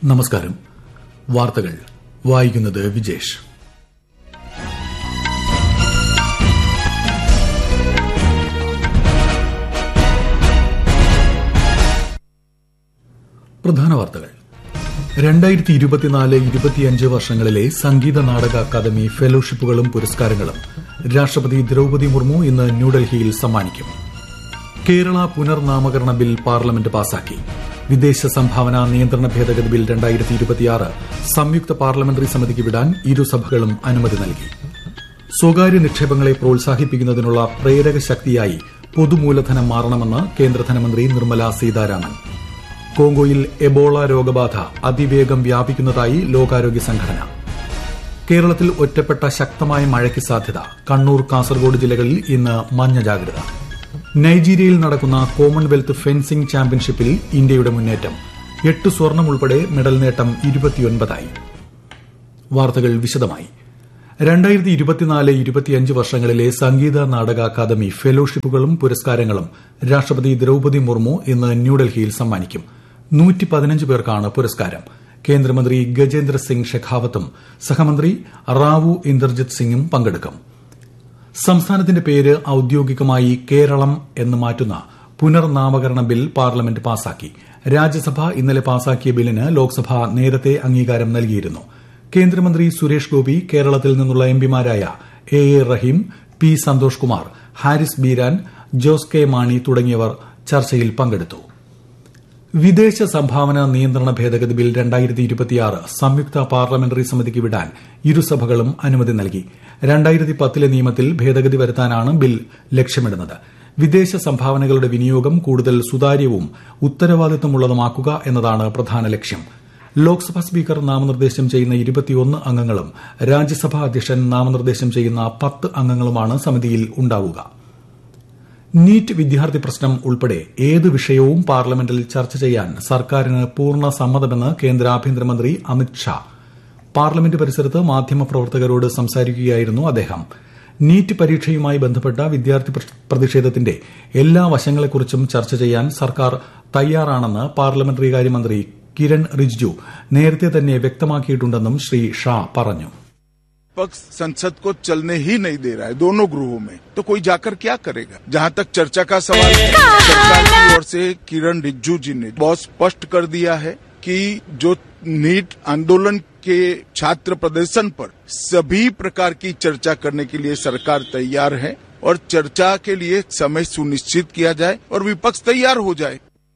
നമസ്കാരം വാർത്തകൾ വായിക്കുന്നത് വിജേഷ് പ്രധാന വാർത്തകൾ രണ്ടായിരത്തി ഇരുപത്തിനാല് ഇരുപത്തിയഞ്ച് വർഷങ്ങളിലെ സംഗീത നാടക അക്കാദമി ഫെലോഷിപ്പുകളും പുരസ്കാരങ്ങളും രാഷ്ട്രപതി ദ്രൌപതി മുർമു ഇന്ന് ന്യൂഡൽഹിയിൽ സമ്മാനിക്കും കേരള പുനർനാമകരണ ബിൽ പാർലമെന്റ് പാസാക്കി വിദേശ സംഭാവന നിയന്ത്രണ ഭേദഗതി ബിൽ രണ്ടായിരത്തി ഇരുപത്തിയാറ് സംയുക്ത പാർലമെന്ററി സമിതിക്ക് വിടാൻ ഇരുസഭകളും അനുമതി നൽകി സ്വകാര്യ നിക്ഷേപങ്ങളെ പ്രോത്സാഹിപ്പിക്കുന്നതിനുള്ള പ്രേരക ശക്തിയായി പൊതുമൂലധനം മാറണമെന്ന് കേന്ദ്ര ധനമന്ത്രി നിർമ്മല സീതാരാമൻ കോങ്കോയിൽ എബോള രോഗബാധ അതിവേഗം വ്യാപിക്കുന്നതായി ലോകാരോഗ്യ സംഘടന കേരളത്തിൽ ഒറ്റപ്പെട്ട ശക്തമായ മഴയ്ക്ക് സാധ്യത കണ്ണൂർ കാസർഗോഡ് ജില്ലകളിൽ ഇന്ന് മഞ്ഞ ജാഗ്രത നൈജീരിയയിൽ നടക്കുന്ന കോമൺവെൽത്ത് ഫെൻസിംഗ് ചാമ്പ്യൻഷിപ്പിൽ ഇന്ത്യയുടെ മുന്നേറ്റം എട്ട് സ്വർണം ഉൾപ്പെടെ മെഡൽ നേട്ടം ഇരുപത്തിയൊൻപതായി വാർത്തകൾ വിശദമായി രണ്ടായിരത്തി ഇരുപത്തിനാല് ഇരുപത്തിയഞ്ച് വർഷങ്ങളിലെ സംഗീത നാടക അക്കാദമി ഫെലോഷിപ്പുകളും പുരസ്കാരങ്ങളും രാഷ്ട്രപതി ദ്രൌപതി മുർമു ഇന്ന് ന്യൂഡൽഹിയിൽ സമ്മാനിക്കും നൂറ്റി പതിനഞ്ച് പേർക്കാണ് പുരസ്കാരം കേന്ദ്രമന്ത്രി ഗജേന്ദ്ര സിംഗ് ഷെഖാവത്തും സഹമന്ത്രി റാവു ഇന്ദർജിത് സിംഗും പങ്കെടുക്കും സംസ്ഥാനത്തിന്റെ പേര് ഔദ്യോഗികമായി കേരളം എന്ന് മാറ്റുന്ന പുനർനാമകരണ ബിൽ പാർലമെന്റ് പാസാക്കി രാജ്യസഭ ഇന്നലെ പാസാക്കിയ ബില്ലിന് ലോക്സഭ നേരത്തെ അംഗീകാരം നൽകിയിരുന്നു കേന്ദ്രമന്ത്രി സുരേഷ് ഗോപി കേരളത്തിൽ നിന്നുള്ള എംപിമാരായ A A Rahim P Santhosh Kumar Haris Beeran Jose K Mani തുടങ്ങിയവർ ചർച്ചയിൽ പങ്കെടുത്തു വിദേശ സംഭാവന നിയന്ത്രണ ഭേദഗതി ബിൽ രണ്ടായിരത്തി ഇരുപത്തിയാറ് സംയുക്ത പാർലമെന്ററി സമിതിക്ക് വിടാൻ ഇരുസഭകളും അനുമതി നൽകി രണ്ടായിരത്തി പത്തിലെ നിയമത്തിൽ ഭേദഗതി വരുത്താനാണ് ബിൽ ലക്ഷ്യമിടുന്നത് വിദേശ സംഭാവനകളുടെ വിനിയോഗം കൂടുതൽ സുതാര്യവും ഉത്തരവാദിത്തമുള്ളതുമാക്കുക എന്നതാണ് പ്രധാന ലക്ഷ്യം ലോക്സഭാ സ്പീക്കർ നാമനിർദ്ദേശം ചെയ്യുന്ന ഇരുപത്തിയൊന്ന് അംഗങ്ങളും രാജ്യസഭാ അധ്യക്ഷൻ നാമനിർദ്ദേശം ചെയ്യുന്ന പത്ത് അംഗങ്ങളുമാണ് സമിതിയിൽ ഉണ്ടാവുക നീറ്റ് വിദ്യാർത്ഥി പ്രശ്നം ഉൾപ്പെടെ ഏത് വിഷയവും പാർലമെന്റിൽ ചർച്ച ചെയ്യാൻ സർക്കാരിന് പൂർണ്ണ സമ്മതമെന്ന് കേന്ദ്ര ആഭ്യന്തരമന്ത്രി അമിത് ഷാ പാർലമെന്റ് പരിസരത്ത് മാധ്യമപ്രവർത്തകരോട് സംസാരിക്കുകയായിരുന്നു അദ്ദേഹം നീറ്റ് പരീക്ഷയുമായി ബന്ധപ്പെട്ട വിദ്യാർത്ഥി പ്രതിഷേധത്തിന്റെ എല്ലാ വശങ്ങളെക്കുറിച്ചും ചർച്ച ചെയ്യാൻ സർക്കാർ തയ്യാറാണെന്ന് പാർലമെന്ററി കാര്യമന്ത്രി കിരൺ റിജ്ജു നേരത്തെ തന്നെ വ്യക്തമാക്കിയിട്ടുണ്ടെന്നും ശ്രീ ഷാ പറഞ്ഞു पक्ष संसद को चलने ही नहीं दे रहा है दोनों गृहों में तो कोई जाकर क्या करेगा जहां तक चर्चा का सवाल है सरकार की ओर से किरण रिज्जू जी ने बहुत स्पष्ट कर दिया है कि जो नीट आंदोलन के छात्र प्रदर्शन पर सभी प्रकार की चर्चा करने के लिए सरकार तैयार है और चर्चा के लिए समय सुनिश्चित किया जाए और विपक्ष तैयार हो जाए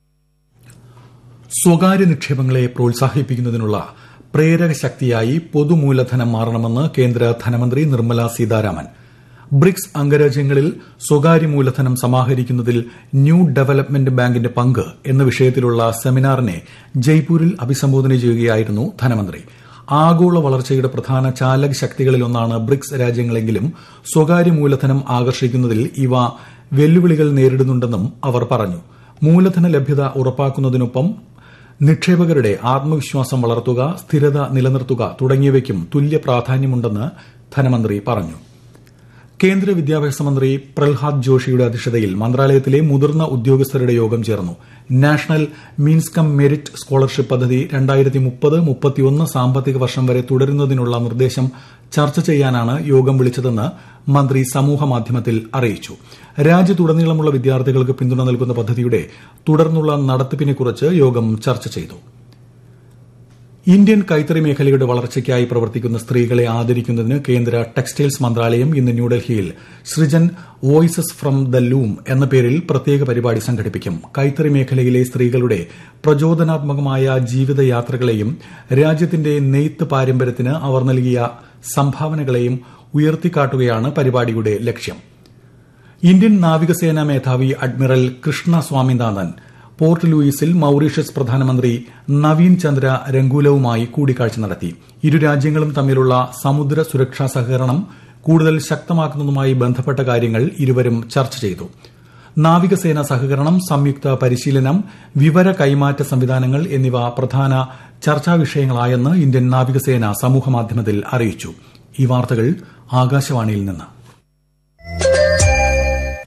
സ്വകാര്യ നിക്ഷേപങ്ങളെ പ്രോത്സാഹിപ്പിക്കുന്നതിനുള്ള പ്രേരക ശക്തിയായി പൊതുമൂലധനം മാറണമെന്ന് കേന്ദ്ര ധനമന്ത്രി നിർമ്മല സീതാരാമൻ ബ്രിക്സ് അംഗരാജ്യങ്ങളിൽ സ്വകാര്യ മൂലധനം സമാഹരിക്കുന്നതിൽ ന്യൂ ഡെവലപ്മെന്റ് ബാങ്കിന്റെ പങ്ക് എന്ന വിഷയത്തിലുള്ള സെമിനാറിനെ ജയ്പൂരിൽ അഭിസംബോധന ചെയ്യുകയായിരുന്നു ധനമന്ത്രി ആഗോള വളർച്ചയുടെ പ്രധാന ചാലക ശക്തികളിലൊന്നാണ് ബ്രിക്സ് രാജ്യങ്ങളെങ്കിലും സ്വകാര്യ മൂലധനം ആകർഷിക്കുന്നതിൽ ഇവ വെല്ലുവിളികൾ നേരിടുന്നുണ്ടെന്നും അവർ പറഞ്ഞു മൂലധന ലഭ്യത ഉറപ്പാക്കുന്നതിനൊപ്പം നിക്ഷേപകരുടെ ആത്മവിശ്വാസം വളർത്തുക സ്ഥിരത നിലനിർത്തുക തുടങ്ങിയവയ്ക്കും തുല്യ പ്രാധാന്യമുണ്ടെന്ന് ധനമന്ത്രി പറഞ്ഞു കേന്ദ്ര വിദ്യാഭ്യാസ മന്ത്രി പ്രഹ്ലാദ് ജോഷിയുടെ അധ്യക്ഷതയിൽ മന്ത്രാലയത്തിലെ മുതിർന്ന ഉദ്യോഗസ്ഥരുടെ യോഗം ചേർന്നു national means cum merit scholarship പദ്ധതി രണ്ടായിരത്തി മുപ്പത് മുപ്പത്തിയൊന്ന് സാമ്പത്തിക വർഷം വരെ തുടരുന്നതിനുള്ള നിർദ്ദേശം ചർച്ച ചെയ്യാനാണ് യോഗം വിളിച്ചതെന്ന് മന്ത്രി സമൂഹമാധ്യമത്തിൽ അറിയിച്ചു രാജ്യത്തുടനീളമുള്ള വിദ്യാർത്ഥികൾക്ക് പിന്തുണ നൽകുന്ന പദ്ധതിയുടെ തുടർന്നുള്ള നടത്തിപ്പിനെക്കുറിച്ച് യോഗം ചർച്ച ചെയ്തു ഇന്ത്യൻ കൈത്തറി മേഖലയുടെ വളർച്ചയ്ക്കായി പ്രവർത്തിക്കുന്ന സ്ത്രീകളെ ആദരിക്കുന്നതിന് കേന്ദ്ര ടെക്സ്റ്റൈൽസ് മന്ത്രാലയം ഇന്ന് ന്യൂഡൽഹിയിൽ Srijan voices from the loom എന്ന പേരിൽ പ്രത്യേക പരിപാടി സംഘടിപ്പിക്കും കൈത്തറി മേഖലയിലെ സ്ത്രീകളുടെ പ്രചോദനാത്മകമായ ജീവിതയാത്രകളെയും രാജ്യത്തിന്റെ നെയ്ത്ത് പാരമ്പര്യത്തിന് അവർ നൽകിയ സംഭാവനകളെയും ഉയർത്തിക്കാട്ടുകയാണ് പരിപാടിയുടെ ലക്ഷ്യം ഇന്ത്യൻ നാവികസേനാ മേധാവി അഡ്മിറൽ കൃഷ്ണ സ്വാമിനാഥൻ പോർട്ട് ലൂയിസിൽ മൌറീഷ്യസ് പ്രധാനമന്ത്രി നവീൻ ചന്ദ്ര രംഗൂലവുമായി കൂടിക്കാഴ്ച നടത്തി ഇരു രാജ്യങ്ങളും തമ്മിലുള്ള സമുദ്ര സുരക്ഷാ സഹകരണം കൂടുതൽ ശക്തമാക്കുന്നതുമായി ബന്ധപ്പെട്ട കാര്യങ്ങൾ ഇരുവരും ചർച്ച ചെയ്തു നാവികസേന സഹകരണം സംയുക്ത പരിശീലനം വിവര കൈമാറ്റ സംവിധാനങ്ങൾ എന്നിവ പ്രധാന ചർച്ചാ വിഷയങ്ങളായെന്ന് ഇന്ത്യൻ നാവികസേന സമൂഹമാധ്യമത്തിൽ അറിയിച്ചു ഈ വാർത്തകൾ ആകാശവാണിയിൽ നിന്ന്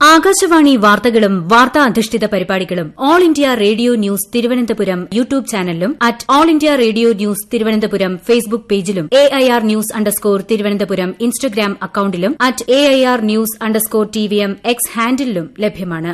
ആകാശവാണി വാർത്തകളും വാർത്താ അധിഷ്ഠിത പരിപാടികളും all India radio news Thiruvananthapuram YouTube ചാനലിലും at all India radio news Thiruvananthapuram Facebook പേജിലും A I R news underscore Thiruvananthapuram Instagram അക്കൌണ്ടിലും at A I R news underscore T V M X ഹാൻഡിലും ലഭ്യമാണ്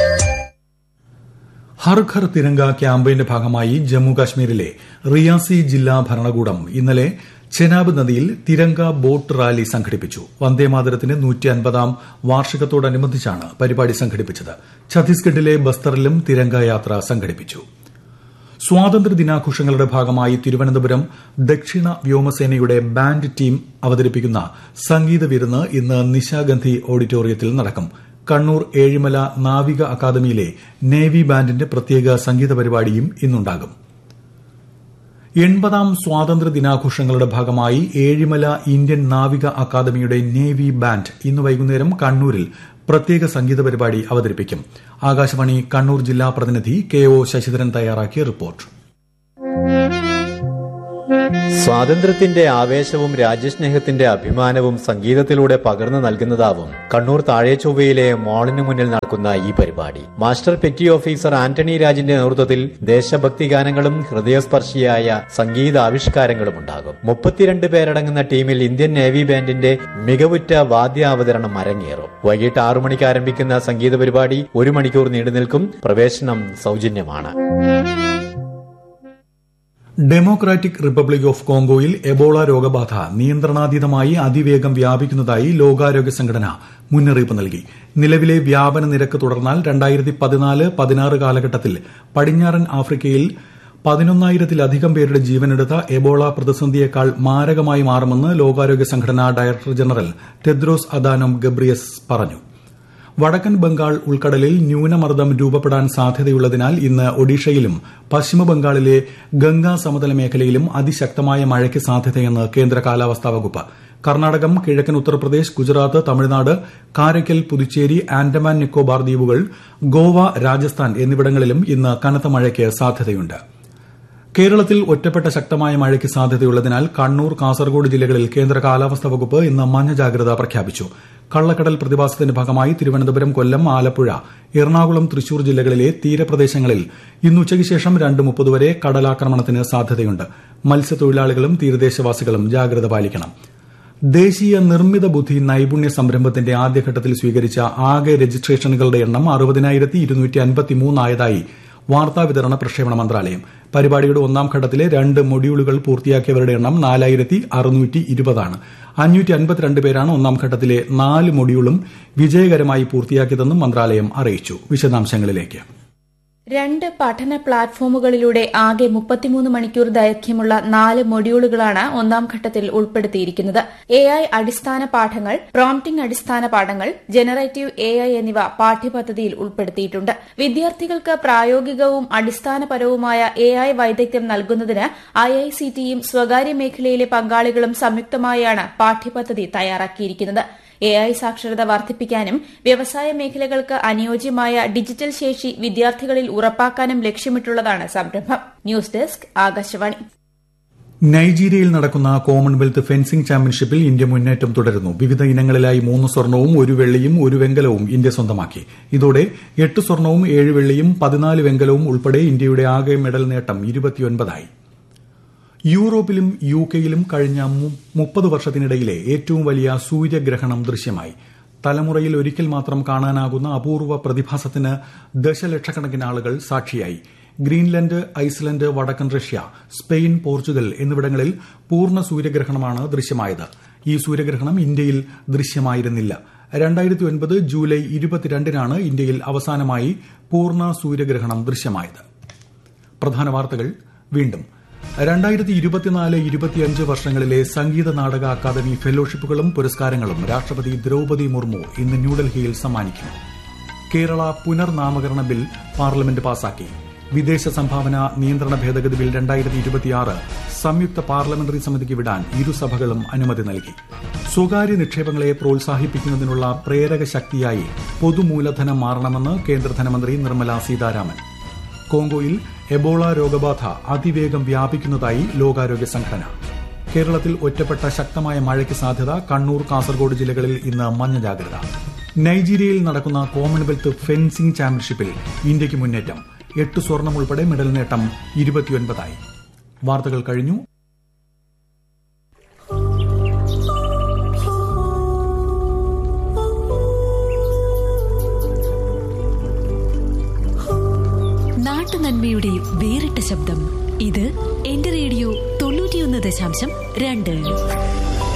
ഹർ ഘർ തിരങ്ക ക്യാമ്പയിന്റെ ഭാഗമായി ജമ്മുകാശ്മീരിലെ റിയാസി ജില്ലാ ഭരണകൂടം ഇന്നലെ ചെനാബ് നദിയിൽ തിരങ്ക ബോട്ട് റാലി സംഘടിപ്പിച്ചു വന്ദേമാതരത്തിന്റെ നൂറ്റി അൻപതാം വാർഷികത്തോടനുബന്ധിച്ചാണ് പരിപാടി സംഘടിപ്പിച്ചത് ഛത്തീസ്ഗഡിലെ ബസ്തറിലും തിരങ്ക യാത്ര സംഘടിപ്പിച്ചു സ്വാതന്ത്ര്യ ദിനാഘോഷങ്ങളുടെ ഭാഗമായി തിരുവനന്തപുരം ദക്ഷിണ വ്യോമസേനയുടെ ബാൻഡ് ടീം അവതരിപ്പിക്കുന്ന സംഗീത വിരുന്ന് ഇന്ന് നിശാഗന്ധി ഓഡിറ്റോറിയത്തിൽ നടക്കും കണ്ണൂർ ഏഴിമല നാവിക അക്കാദമിയിലെ നേവി ബാൻഡിന്റെ പ്രത്യേക സംഗീത പരിപാടിയും ഇന്നുണ്ടാകും എൺപതാം സ്വാതന്ത്ര്യ ദിനാഘോഷങ്ങളുടെ ഭാഗമായി ഏഴിമല ഇന്ത്യൻ നാവിക അക്കാദമിയുടെ നേവി ബാൻഡ് ഇന്ന് വൈകുന്നേരം കണ്ണൂരിൽ പ്രത്യേക സംഗീത പരിപാടി അവതരിപ്പിക്കും ആകാശവാണി കണ്ണൂർ ജില്ലാ പ്രതിനിധി കെ ഒ ശശിധരൻ തയ്യാറാക്കിയ റിപ്പോർട്ട് സ്വാതന്ത്ര്യത്തിന്റെ ആവേശവും രാജ്യസ്നേഹത്തിന്റെ അഭിമാനവും സംഗീതത്തിലൂടെ പകർന്നു നൽകുന്നതാവും കണ്ണൂർ താഴേച്ചൊവ്വയിലെ മാളിനു മുന്നിൽ നടക്കുന്ന ഈ പരിപാടി മാസ്റ്റർ പെറ്റി ഓഫീസർ ആന്റണി രാജിന്റെ നേതൃത്വത്തിൽ ദേശഭക്തി ഗാനങ്ങളും ഹൃദയസ്പർശിയായ സംഗീതാവിഷ്കാരങ്ങളും ഉണ്ടാകും മുപ്പത്തിരണ്ട് പേരടങ്ങുന്ന ടീമിൽ ഇന്ത്യൻ നേവി ബാൻഡിന്റെ മികവുറ്റ വാദ്യാവതരണം അരങ്ങേറും വൈകിട്ട് ആറു മണിക്ക് ആരംഭിക്കുന്ന സംഗീത പരിപാടി ഒരു മണിക്കൂർ നീണ്ടു നിൽക്കും പ്രവേശനം സൗജന്യമാണ് ഡെമോക്രാറ്റിക് റിപ്പബ്ലിക് ഓഫ് കോങ്കോയിൽ എബോള രോഗബാധ നിയന്ത്രണാതീതമായി അതിവേഗം വ്യാപിക്കുന്നതായി ലോകാരോഗ്യ സംഘടന മുന്നറിയിപ്പ് നൽകി നിലവിലെ വ്യാപന നിരക്ക് തുടർന്നാൽ രണ്ടായിരത്തി പതിനാല് പതിനാറ് കാലഘട്ടത്തിൽ പടിഞ്ഞാറൻ ആഫ്രിക്കയിൽ പതിനൊന്നായിരത്തിലധികം പേരുടെ ജീവനെടുത്ത എബോള പ്രതിസന്ധിയേക്കാൾ മാരകമായി മാറുമെന്ന് ലോകാരോഗ്യ സംഘടന director general Tedros Adhanom Ghebreyesus പറഞ്ഞു വടക്കൻ ബംഗാൾ ഉൾക്കടലിൽ ന്യൂനമർദ്ദം രൂപപ്പെടാൻ സാധ്യതയുള്ളതിനാൽ ഇന്ന് ഒഡീഷയിലും പശ്ചിമബംഗാളിലെ ഗംഗാ സമതല മേഖലയിലും അതിശക്തമായ മഴയ്ക്ക് സാധ്യതയെന്ന് കേന്ദ്ര കാലാവസ്ഥാ വകുപ്പ് കർണാടകം കിഴക്കൻ ഉത്തർപ്രദേശ് ഗുജറാത്ത് തമിഴ്നാട് കാരയ്ക്കൽ പുതുച്ചേരി ആൻഡമാൻ നിക്കോബാർ ദ്വീപുകൾ ഗോവ രാജസ്ഥാൻ എന്നിവിടങ്ങളിലും ഇന്ന് കനത്ത മഴയ്ക്ക് സാധ്യതയുണ്ട് കേരളത്തിൽ ഒറ്റപ്പെട്ട ശക്തമായ മഴയ്ക്ക് സാധ്യതയുള്ളതിനാൽ കണ്ണൂർ കാസർഗോഡ് ജില്ലകളിൽ കേന്ദ്ര കാലാവസ്ഥാ വകുപ്പ് ഇന്ന് മഞ്ഞ ജാഗ്രത പ്രഖ്യാപിച്ചു കള്ളക്കടൽ പ്രതിഭാസത്തിന്റെ ഭാഗമായി തിരുവനന്തപുരം കൊല്ലം ആലപ്പുഴ എറണാകുളം തൃശൂർ ജില്ലകളിലെ തീരപ്രദേശങ്ങളിൽ ഇന്ന് ഉച്ചയ്ക്ക് ശേഷം രണ്ട് മുപ്പത് വരെ കടലാക്രമണത്തിന് സാധ്യതയുണ്ട് മത്സ്യത്തൊഴിലാളികളും തീരദേശവാസികളും ജാഗ്രത പാലിക്കണം ദേശീയ നിർമ്മിത ബുദ്ധി നൈപുണ്യ സംരംഭത്തിന്റെ ആദ്യഘട്ടത്തിൽ സ്വീകരിച്ച ആകെ രജിസ്ട്രേഷനുകളുടെ എണ്ണം അറുപതിനായിരത്തി ഇരുന്നൂറ്റി അൻപത്തിമൂന്നായതായി വാർത്താവിതരണ പ്രക്ഷേപണ മന്ത്രാലയം പരിപാടിയുടെ ഒന്നാം ഘട്ടത്തിലെ രണ്ട് മൊഡ്യൂളുകൾ പൂർത്തിയാക്കിയവരുടെ എണ്ണം നാലായിരത്തി അറുന്നൂറ്റി ഇരുപതാണ് അഞ്ഞൂറ്റി അൻപത്തിരണ്ട് പേരാണ് ഒന്നാം ഘട്ടത്തിലെ നാല് മൊഡ്യൂളും വിജയകരമായി പൂർത്തിയാക്കിയതെന്നും മന്ത്രാലയം അറിയിച്ചു വിശദാംശങ്ങളിലേക്ക് രണ്ട് പഠന പ്ലാറ്റ്ഫോമുകളിലൂടെ ആകെ മുപ്പത്തിമൂന്ന് മണിക്കൂർ ദൈർഘ്യമുള്ള നാല് മൊഡ്യൂളുകളാണ് ഒന്നാം ഘട്ടത്തിൽ ഉൾപ്പെടുത്തിയിരിക്കുന്നത് എ ഐ അടിസ്ഥാന പാഠങ്ങൾ പ്രോംപ്റ്റിംഗ് അടിസ്ഥാന പാഠങ്ങൾ ജനറേറ്റീവ് എ ഐ എന്നിവ പാഠ്യപദ്ധതിയിൽ ഉൾപ്പെടുത്തിയിട്ടുണ്ട് വിദ്യാർത്ഥികൾക്ക് പ്രായോഗികവും അടിസ്ഥാനപരവുമായ എ ഐ വൈദഗ്ധ്യം നൽകുന്നതിന് ഐ ഐ സി ടിയും സ്വകാര്യ മേഖലയിലെ പങ്കാളികളും സംയുക്തമായാണ് പാഠ്യപദ്ധതി തയ്യാറാക്കിയിരിക്കുന്നത് എ ഐ സാക്ഷരത വർദ്ധിപ്പിക്കാനും വ്യവസായ മേഖലകൾക്ക് അനുയോജ്യമായ ഡിജിറ്റൽ ശേഷി വിദ്യാർത്ഥികളിൽ ഉറപ്പാക്കാനും ലക്ഷ്യമിട്ടുള്ളതാണ് സംരംഭം ന്യൂസ് ഡെസ്ക് ആകാശവാണി നൈജീരിയയിൽ നടക്കുന്ന കോമൺവെൽത്ത് ഫെൻസിംഗ് ചാമ്പ്യൻഷിപ്പിൽ ഇന്ത്യ മുന്നേറ്റം തുടരുന്നു വിവിധ ഇനങ്ങളിലായി മൂന്ന് സ്വർണവും ഒരു വെള്ളിയും ഒരു വെങ്കലവും ഇന്ത്യ സ്വന്തമാക്കി ഇതോടെ എട്ട് സ്വർണവും ഏഴ് വെള്ളിയും പതിനാല് വെങ്കലവും ഉൾപ്പെടെ ഇന്ത്യയുടെ ആകെ മെഡൽ നേട്ടം ഇരുപത്തിയൊൻപതായി യൂറോപ്പിലും യു കെയിലും കഴിഞ്ഞ മുപ്പത് വർഷത്തിനിടയിലെ ഏറ്റവും വലിയ സൂര്യഗ്രഹണം ദൃശ്യമായി തലമുറയിൽ ഒരിക്കൽ മാത്രം കാണാനാകുന്ന അപൂർവ പ്രതിഭാസത്തിന് ദശലക്ഷക്കണക്കിന് ആളുകൾ സാക്ഷിയായി ഗ്രീൻലൻഡ് ഐസ്ലൻഡ് വടക്കൻ റഷ്യ സ്പെയിൻ പോർച്ചുഗൽ എന്നിവിടങ്ങളിൽ പൂർണ്ണ സൂര്യഗ്രഹണമാണ് ദൃശ്യമായത് ഈ സൂര്യഗ്രഹണം ഇന്ത്യയിൽ ദൃശ്യമായിരുന്നില്ല രണ്ടായിരത്തി ഒൻപത് ജൂലൈ ഇരുപത്തിരണ്ടിനാണ് ഇന്ത്യയിൽ അവസാനമായി പൂർണ്ണ സൂര്യഗ്രഹണം ദൃശ്യമായത് പ്രധാന വാർത്തകൾ വീണ്ടും രണ്ടായിരത്തി ഇരുപത്തിനാല് ഇരുപത്തിയഞ്ച് വർഷങ്ങളിലെ സംഗീത നാടക അക്കാദമി ഫെലോഷിപ്പുകളും പുരസ്കാരങ്ങളും രാഷ്ട്രപതി ദ്രൌപതി മുർമു ഇന്ന് ന്യൂഡൽഹിയിൽ സമ്മാനിക്കും കേരള പുനർനാമകരണ ബിൽ പാർലമെന്റ് പാസാക്കി വിദേശ സംഭാവന നിയന്ത്രണ ഭേദഗതി ബിൽ രണ്ടായിരത്തി ഇരുപത്തിയാറ് സംയുക്ത പാർലമെന്ററി സമിതിക്ക് വിടാൻ ഇരുസഭകളും അനുമതി നൽകി സ്വകാര്യ നിക്ഷേപങ്ങളെ പ്രോത്സാഹിപ്പിക്കുന്നതിനുള്ള പ്രേരക ശക്തിയായി പൊതുമൂലധനം മാറണമെന്ന് കേന്ദ്ര ധനമന്ത്രി നിർമ്മല സീതാരാമൻ കോങ്കോയിൽ എബോള രോഗബാധ അതിവേഗം വ്യാപിക്കുന്നതായി ലോകാരോഗ്യ സംഘടന കേരളത്തിൽ ഒറ്റപ്പെട്ട ശക്തമായ മഴയ്ക്ക് സാധ്യത കണ്ണൂർ കാസർഗോഡ് ജില്ലകളിൽ ഇന്ന് മഞ്ഞ ജാഗ്രത നൈജീരിയയിൽ നടക്കുന്ന കോമൺവെൽത്ത് ഫെൻസിംഗ് ചാമ്പ്യൻഷിപ്പിൽ ഇന്ത്യയ്ക്ക് മുന്നേറ്റം എട്ട് സ്വർണം ഉൾപ്പെടെ മെഡൽ നേട്ടം ഇരുപത്തിയൊൻപതായി വാർത്തകൾ കഴിഞ്ഞു നാട്ടുനന്മയുടെ വേറിട്ട ശബ്ദം ഇത് എന്റെ റേഡിയോ തൊണ്ണൂറ്റിയൊന്ന് ദശാംശം രണ്ട്